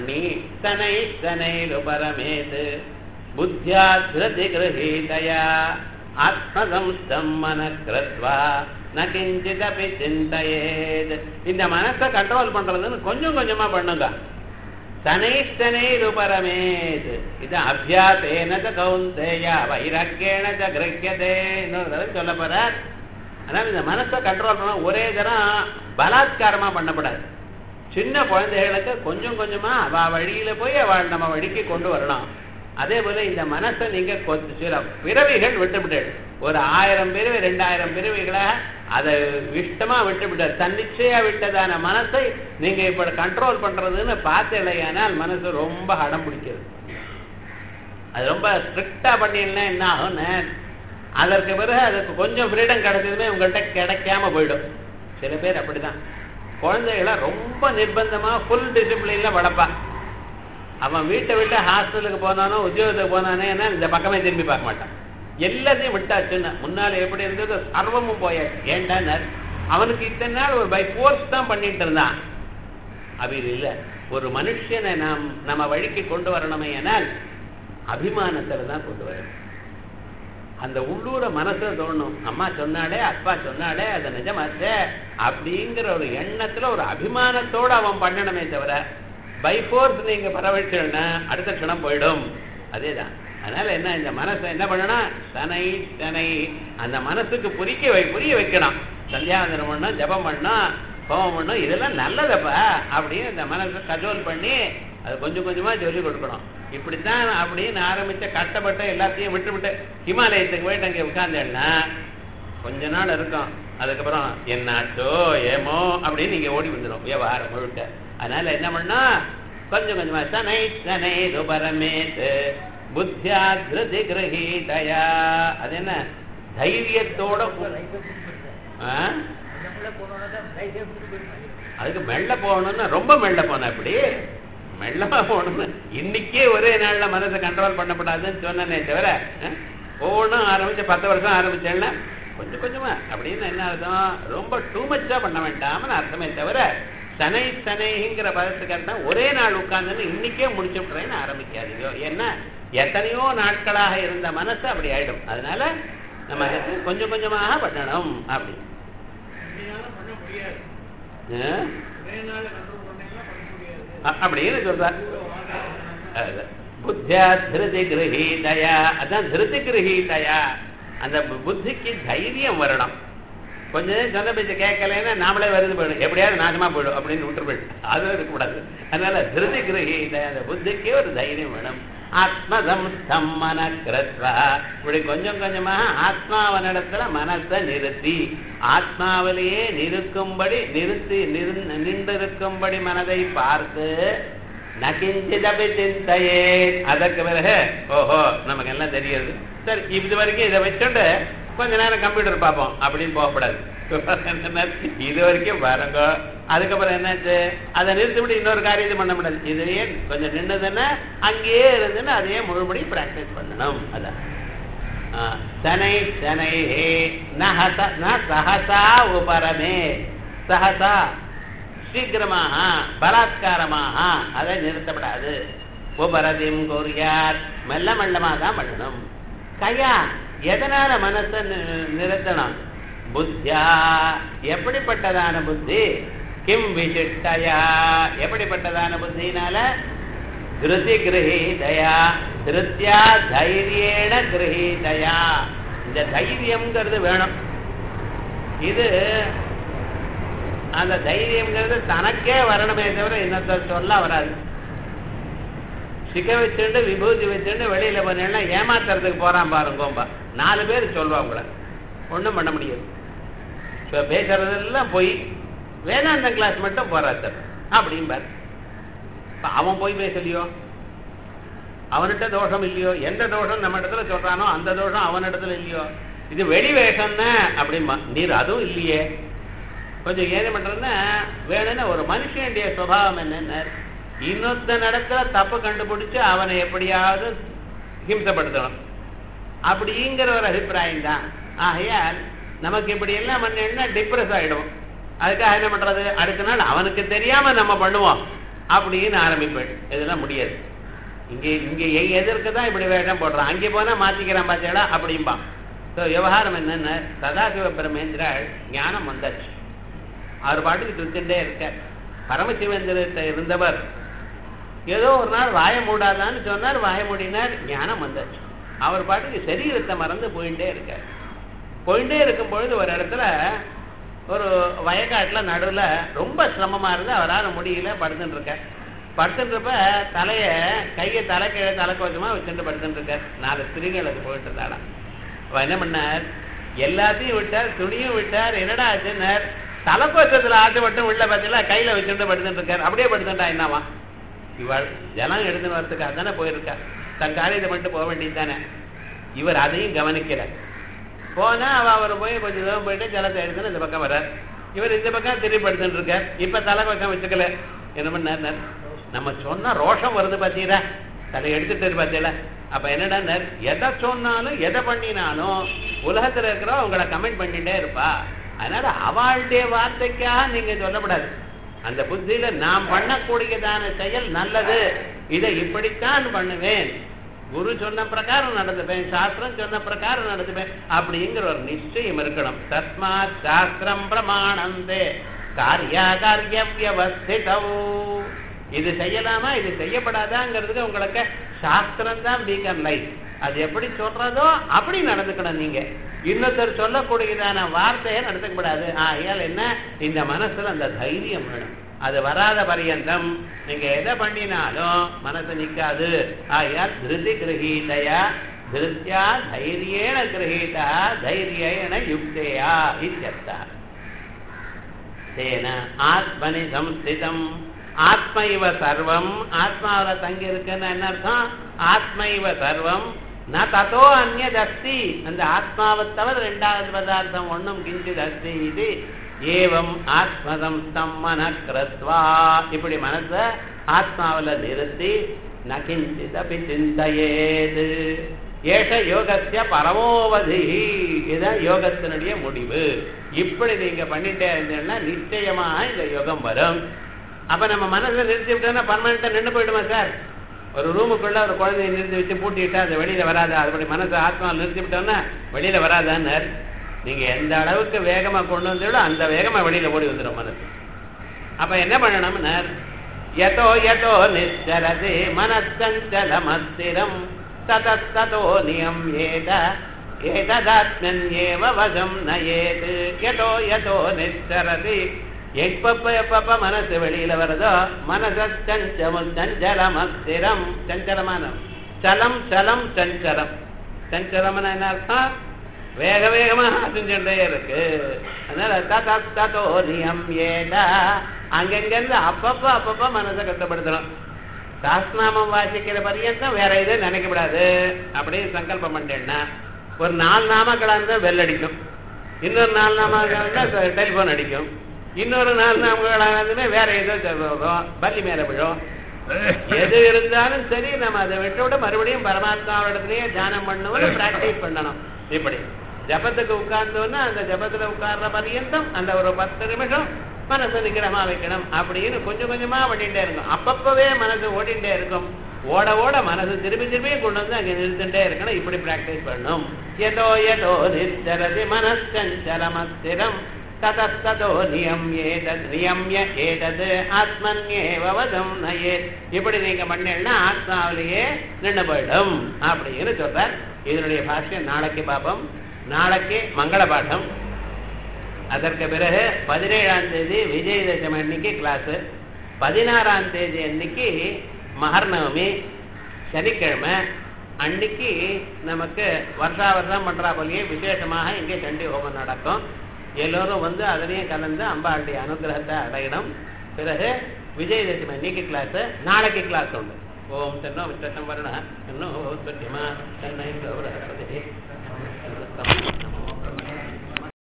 பண்ணி சனை சனைருபரமேத் புத்தியா திருதி கிரகீதயா ஆத்மசம்ஸ்தம் மன கிருத்வா ந கிஞ்சிதபி சிந்தையேத் இந்த மனசை கண்ட்ரோல் பண்றதுன்னு கொஞ்சம் கொஞ்சமா பண்ணுங்க சனைஷ்டனைருபரமேத் இது அபியாசேன ச கௌந்தேய வைராக்கியேன ச கிரகியதே இன்னொரு தடவை சொல்ல போறார் ஆனால் இந்த மனசை கண்ட்ரோல் பண்ண ஒரே தரம் பலாத்காரமா பண்ணக்கூடாது சின்ன குழந்தைகளுக்கு கொஞ்சம் கொஞ்சமா அவ வழியில போய் அவள் நம்ம வழிக்கு கொண்டு வரணும் அதே போல இந்த மனசை நீங்க கொ- சில பிறவிகள் விட்டுவிட்டு ஒரு ஆயிரம் பிறவி ரெண்டாயிரம் பிறவிகளை அதை இஷ்டமா விட்டுவிட்டு தன்னிச்சையா விட்டதான மனசை நீங்க இப்ப கண்ட்ரோல் பண்றதுன்னு பார்த்தலையானால் மனசு ரொம்ப அடம் பிடிக்கிறது அது ரொம்ப ஸ்ட்ரிக்டா பண்ணினா என்ன ஆகும்னு அதற்கு பிறகு அதுக்கு கொஞ்சம் ஃப்ரீடம் கிடைச்சதுமே உங்கள்கிட்ட கிடைக்காம போயிடும் சில பேர் அப்படிதான் குழந்தைகளை ரொம்ப நிர்பந்தமா ஃபுல் டிசிப்ளின்ல வளர்ப்பா அவன் வீட்டை விட்டு ஹாஸ்டலுக்கு போனானோ உத்தியோகத்துக்கு போனானே என்ன இந்த பக்கமே திரும்பி பார்க்க மாட்டான் எல்லாத்தையும் விட்டாச்சுன்னு முன்னால எப்படி இருந்தது சர்வமும் போயாச்சு ஏண்டானர் அவனுக்கு இத்தனை நாள் ஒரு பை ஃபோர்ஸ் தான் பண்ணிட்டு இருந்தான் அப்படி இல்லை ஒரு மனுஷனை நாம் நம்ம வழிக்கு கொண்டு வரணுமே ஆனால் அபிமானத்துல தான் கொண்டு வரணும் அந்த உள்ளூர மனசுல தோணும் அம்மா சொன்னாலே அப்பா சொன்னாலே அது நிஜமாச்சே அப்படிங்கிற ஒரு எண்ணத்துல ஒரு அபிமானத்தோட அவன் பண்ணணுமே தவிர பை ஃபோர்ஸ் நீங்க பரவழிச்சோன்னா அடுத்த க்ஷணம் போயிடும் அதேதான் அதனால என்ன இந்த மனசை என்ன பண்ணணும் சனை சனை அந்த மனசுக்கு புரிக்க வை புரிய வைக்கணும் சந்தியாவந்தனம் பண்ணணும் ஜபம் பண்ணணும் கோபம் பண்ணணும் இதெல்லாம் நல்லதப்பா அப்படின்னு இந்த மனசை கண்ட்ரோல் பண்ணி அது கொஞ்சம் கொஞ்சமா சொல்லி கொடுக்கணும் இப்படித்தான் அப்படின்னு ஆரம்பிச்ச கஷ்டப்பட்ட எல்லாத்தையும் விட்டு விட்டு ஹிமாலயத்துக்கு போயிட்டு அங்கே உட்கார்ந்தேன்னா கொஞ்ச நாள் இருக்கும் அதுக்கப்புறம் என்னாச்சோ ஏமோ அப்படின்னு நீங்க ஓடி வந்துடும் வியாபாரம் முழுக்க அதனால என்ன பண்ணா கொஞ்சம் கொஞ்சமா சனை சனை துபரமேத் புத்தியா திருதி கிரகீதயா அது என்ன தைரியத்தோட கு- ஆ? அதுக்கு மெல்ல போகணும்னா ரொம்ப மெல்ல போன எப்படி மெல்லமா போகணும்னு இன்னைக்கே ஒரே நாள்ல மனசை கண்ட்ரோல் பண்ணப்படாதுன்னு சொன்னனே தவிர அஹ், ஒவ்வொன்றும் ஆரம்பிச்சு பத்து வருஷம் ஆரம்பிச்சேன்னா கொஞ்சம் கொஞ்சமா அப்படின்னு என்ன அர்த்தம் ரொம்ப டூ மச்சா பண்ண வேண்டாம்னு அர்த்தமே தவிர சனை சனைங்கிற பதத்துக்கு அர்த்தம் ஒரே நாள் உட்கார்ந்துன்னு இன்னைக்கே முடிச்சு விட்டுறேன்னு ஆரம்பிக்காதீங்க ஏன்னா எத்தனையோ நாட்களாக இருந்த மனசு அப்படி ஆயிடும் அதனால நம்ம அதுக்கு கொஞ்சம் கொஞ்சமாக பண்ணணும் அப்படி ஆ? அ- அப்படின்னு சொல்றார் அது. புத்தியா திருதி கிரகீதயா அதான் திருதி கிரகீதயா அந்த பு- புத்திக்கு தைரியம் வரணும் கொஞ்ச நேரம் சொன்ன பேச்ச கேட்கலன்னா நாமளே வருது போயிடும் எப்படியாவது நாசமா போயிடும் அப்படின்னு விட்டு போயிடும் அதுவும் இருக்கக்கூடாது அதனால திருதி கிரகீத அந்த புத்திக்கு ஒரு தைரியம் வேணும் ஆத்மசம்ஸ்தம் மன கிருத்வா இப்படி கொஞ்சம் கொஞ்சமாக ஆத்மாவனிடத்துல மனசை நிறுத்தி ஆத்மாவிலேயே நிற்கும்படி நிறுத்தி நிறு- நின்றிருக்கும்படி மனதை பார்த்து நகிஞ்சிதபி சிந்தையே அதற்கு பிறகு ஓஹோ நமக்கு எல்லாம் தெரியுது சரி இது வரைக்கும் இதை வச்சுட்டு கொஞ்ச நேரம் கம்ப்யூட்டர் பார்ப்போம் அப்படின்னு போகக்கூடாது என்ன, இது வரைக்கும் பாருங்க அதுக்கப்புறம் என்னாச்சு அதை நிறுத்திவிட்டு இன்னொரு காரியத்தை பண்ண முடியாது இதுலயே கொஞ்சம் நின்றுதுன்னா அங்கேயே இருந்துன்னு அதையே முழுபடி பிராக்டிஸ் பண்ணணும் அதான் ஆ, சனை சனை நஹச ந சஹசா உபரமே சஹசா சீக்கிரமாக பலாத்காரமாக அதை நிறுத்தப்படாது உபரதிம் கோரியார் மெல்ல மெல்லமாக தான் பண்ணணும் கையா எதனால மனசை நி- நிறுத்தணும் புத்தியா எப்படிப்பட்டதான புத்தி கிம் விசிஷ்டயா எப்படிப்பட்டதான புத்தினால திருதி கிரகீதயா திருத்தியா தைரியேன கிரகீதயா இந்த தைரியம்ங்கிறது வேணும் இது அந்த தைரியம்ங்கிறது தனக்கே வரணுமே தவிர இன்னொருத்த சொல்ல வராது சிக்க வச்சுட்டு விபூதி வச்சுட்டு வெளியில போனேன்னா ஏமாத்துறதுக்கு போறான் பாருங்கோம்பா நாலு பேர் சொல்லுவா உங்களை ஒண்ணும் பண்ண முடியாது இப்ப பேசுறதெல்லாம் போய் வேதாந்த கிளாஸ் மட்டும் போறாத்தர் அப்படிம்பார் இப்ப அவன் போய் பேசலையோ அவன்கிட்ட தோஷம் இல்லையோ எந்த தோஷம் நம்ம இடத்துல சொல்றானோ அந்த தோஷம் அவன் இடத்துல இல்லையோ இது வெளி வேஷம்னா அப்படிம்பா நீர் அதுவும் இல்லையே கொஞ்சம் ஏன் பண்றதுன்னா வேணும்னா ஒரு மனுஷனுடைய சுபாவம் என்னன்னா இன்னொருத்த இடத்துல தப்பு கண்டுபிடிச்சு அவனை எப்படியாவது ஹிம்சப்படுத்தணும் அப்படிங்கிற ஒரு அபிப்பிராயம் தான் ஆகையால் நமக்கு இப்படி எல்லாம் பண்ணா டிப்ரெஸ் ஆயிடும் அதுக்காக என்ன பண்றது அடுத்த நாள் அவனுக்கு தெரியாம நம்ம பண்ணுவோம் அப்படின்னு ஆரம்பிப்பேன் இதெல்லாம் முடியாது இங்கே இங்கே எதற்கு தான் இப்படி வேஷம் போடுறான் அங்கே போனால் மாற்றிக்கிறான் பார்த்தீங்களா அப்படிம்பான் ஸோ விவகாரம் என்னென்ன சதாசிவ பிரமேந்திராள் ஞானம் வந்தாச்சு அவர் பாட்டுக்கு திருத்திண்டே இருக்கார் பரமசிவேந்திரத்தை இருந்தவர் ஏதோ ஒரு நாள் வாய மூடாதான்னு சொன்னார் வாய மூடினார் ஞானம் வந்தாச்சு அவர் பாட்டுக்கு சரீரத்தை மறந்து போயிட்டே இருக்கார் போயிட்டே இருக்கும் பொழுது ஒரு இடத்துல ஒரு வயக்காட்டில் நடுவில் ரொம்ப சிரமமாக இருந்து அவரால் முடியல படுத்துட்டு இருக்கார் படுத்துன்றப்ப தலையை கையை தலை கீழே தலைக்கோச்சமாக வச்சுட்டு படுத்துட்டு இருக்கார் நாலு ஸ்திரீகள் அது போயிட்டு இருந்தாலும் அவ என்ன பண்ணார் எல்லாத்தையும் விட்டார் துணியும் விட்டார் என்னடா ஆச்சுன்னார் தலைக்கோச்சத்தில் ஆட்டு மட்டும் உள்ள பார்த்தீங்களா கையில் வச்சுட்டு படுத்துட்டு இருக்கார் அப்படியே படுத்துட்டா என்னவா இவள் ஜலம் எடுத்துன்னு வரத்துக்காக தானே போயிருக்கா தன் காரியத்தை மட்டும் போக வேண்டியது தானே இவர் அதையும் கவனிக்கிறார் போனா அவ அவர் போய் கொஞ்சம் தூரம் போயிட்டு ஜலத்தை எடுத்துன்னு இந்த பக்கம் வர்றார் இவர் இந்த பக்கம் திரும்பி படுத்துட்டு இருக்கார் இப்ப தலை பக்கம் வச்சுக்கல என்ன பண்ணார் நம்ம சொன்னா ரோஷம் வருது பாத்தீங்களா தலை எடுத்துட்டு பார்த்தீங்களா அப்ப என்னடா எதை சொன்னாலும் எதை பண்ணினாலும் உலகத்துல இருக்கிற உங்களை கமெண்ட் பண்ணிட்டே இருப்பா அதனால அவளுடைய வார்த்தைக்காக நீங்க சொல்லப்படாது அந்த புத்தியில நாம் பண்ணக்கூடியதான செயல் நல்லது இதை இப்படித்தான் பண்ணுவேன் குரு சொன்ன பிரகாரம் நடந்துப்பேன் சாஸ்திரம் சொன்ன பிரகாரம் நடந்துப்பேன் அப்படிங்கிற ஒரு நிச்சயம் இருக்கணும் தஸ்மாத் சாஸ்திரம் பிரமாணந்தே காரியா காரிய வியவஸ்திதவு இது செய்யலாமா இது செய்யப்படாதாங்கிறதுக்கு உங்களுக்கு சாஸ்திரம் தான் பீக்கன் லைஃப் அது எப்படி சொல்றதோ அப்படி நடந்துக்கணும் நீங்க இன்னொருத்தர் சொல்லக்கூடியதான வார்த்தையை நடத்தக்கூடாது ஆகையால் என்ன இந்த மனசுல அந்த தைரியம் வேணும் அது வராத பரியந்தம் நீங்க எதை பண்ணினாலும் மனசு நிக்காது ஆகையால் திருதி கிரகீதையா திருத்தியா தைரியேன கிரகீதா தைரியேன யுக்தையா இத்தியர்த்தா தேன ஆத்மனி சம்ஸ்திதம் ஆத்ம இவ சர்வம் ஆத்மாவில் தங்கி இருக்குன்னு என்ன அர்த்தம் ஆத்ம இவ சர்வம் ந ததோ அந்நதஸ்தி அந்த ஆத்மாவை தவிர ரெண்டாவது பதார்த்தம் ஒன்றும் கிஞ்சித் அஸ்தி இது ஏவம் ஆத்மசம்ஸ்தம் மன கிருத்வா இப்படி மனசை ஆத்மாவில் நிறுத்தி ந கிஞ்சித் அப்படி சிந்தையேது ஏஷ யோகத்திய பரமோவதி இதுதான் யோகத்தினுடைய முடிவு இப்படி நீங்க பண்ணிட்டே இருந்தீங்கன்னா நிச்சயமாக இந்த யோகம் வரும் அப்ப நம்ம மனசுல நிறுத்தி விட்டோம்னா பர்மனண்டா நின்று போயிடுமா சார் ஒரு ரூமுக்குள்ள ஒரு குழந்தைய நிறுத்தி வச்சு பூட்டிட்டா அது வெளியில வராதா அப்படி மனசை ஆத்மா நிறுத்தி விட்டோம்னா வெளியில வராதான்னு நீங்க எந்த அளவுக்கு வேகமா கொண்டு வந்தீங்களோ அந்த வேகமா வெளியில ஓடி வந்துடும் மனசு அப்ப என்ன பண்ணணும்னா யதோ யதோ நிச்சரதி மனசஞ்சலமஸ்திரம் ததஸ்ததோ நியம் ஏத ஏததாத்மன் ஏவ வசம் நயேது யதோ யதோ நிச்சரதி எப்பப்ப எப்பப்ப மனசு வெளியில வருதோ மனசஞ்சமும் சஞ்சலம் அஸ்திரம் சஞ்சலமான சலம் சலம் சஞ்சலம் சஞ்சலம்னா என்ன அர்த்தம் வேக வேகமா செஞ்சுட்டே இருக்கு அதனால ததோ நியம் ஏதா அங்கங்கிருந்து அப்பப்ப அப்பப்ப மனசை கட்டுப்படுத்தணும் சாஸ்நாமம் வாசிக்கிற பரியந்தம் வேற எதுவும் நினைக்கப்படாது அப்படின்னு சங்கல்பம் பண்ணிட்டேன்னா ஒரு நாலு நாமக்களாக இருந்தால் பெல் அடிக்கும் இன்னொரு நாலு நாமக்களாக டெலிஃபோன் அடிக்கும் இன்னொரு நாலு நாமக்களாக இருந்துமே வேற ஏதோ சொல்றோம் பள்ளி மேல விழும் எது இருந்தாலும் சரி நம்ம அதை விட்டு விட மறுபடியும் பரமாத்மாவிடத்திலேயே தியானம் பண்ணுவோம் பிராக்டிஸ் பண்ணணும் இப்படி ஜபத்துக்கு உட்கார்ந்தோன்னா அந்த ஜபத்துல உட்கார்ற பரியந்தம் அந்த ஒரு பத்து நிமிஷம் மனசு நிக்கிரமா வைக்கணும் அப்படின்னு கொஞ்சம் கொஞ்சமா ஓடிட்டே இருக்கும் அப்பப்பவே மனசு ஓடிட்டே இருக்கும் ஓட ஓட மனசு திருப்பி திருப்பி கொண்டு வந்து அங்க நிறுத்திட்டே இருக்கணும் இப்படி பிராக்டிஸ் பண்ணணும் எதோ எதோ நிச்சரதி மனசஞ்சலமஸ்திரம் ததஸ்ததோ நியம் ஏதத் நியம்ய ஏதது ஆத்மன்யேவ வதம் நயே இப்படி நீங்க பண்ணீங்கன்னா ஆத்மாவிலேயே நின்று போயிடும் அப்படின்னு சொல்றார் இதனுடைய பாஷ்யம் நாளைக்கு பார்ப்போம் நாளைக்கு மங்கள பாடம் அதற்கு பிறகு பதினேழாம் தேதி விஜயதசமி அன்னைக்கு கிளாஸ் பதினாறாம் தேதி அன்னைக்கு மகர்நவமி சனிக்கிழமை அன்னைக்கு நமக்கு வருஷா வருஷம் பண்றா போலயே விசேஷமாக இங்கே சண்டி ஹோமம் நடக்கும் எல்லோரும் வந்து அதிலையும் கலந்து அம்பாளுடைய அனுகிரகத்தை அடையணும் பிறகு விஜயதசமி அன்னைக்கு கிளாஸ் நாளைக்கு கிளாஸ் உண்டு ஓம் தன்னோ விசேஷம் வருண தன்னோ சத்தியமா தன்னை கௌரவ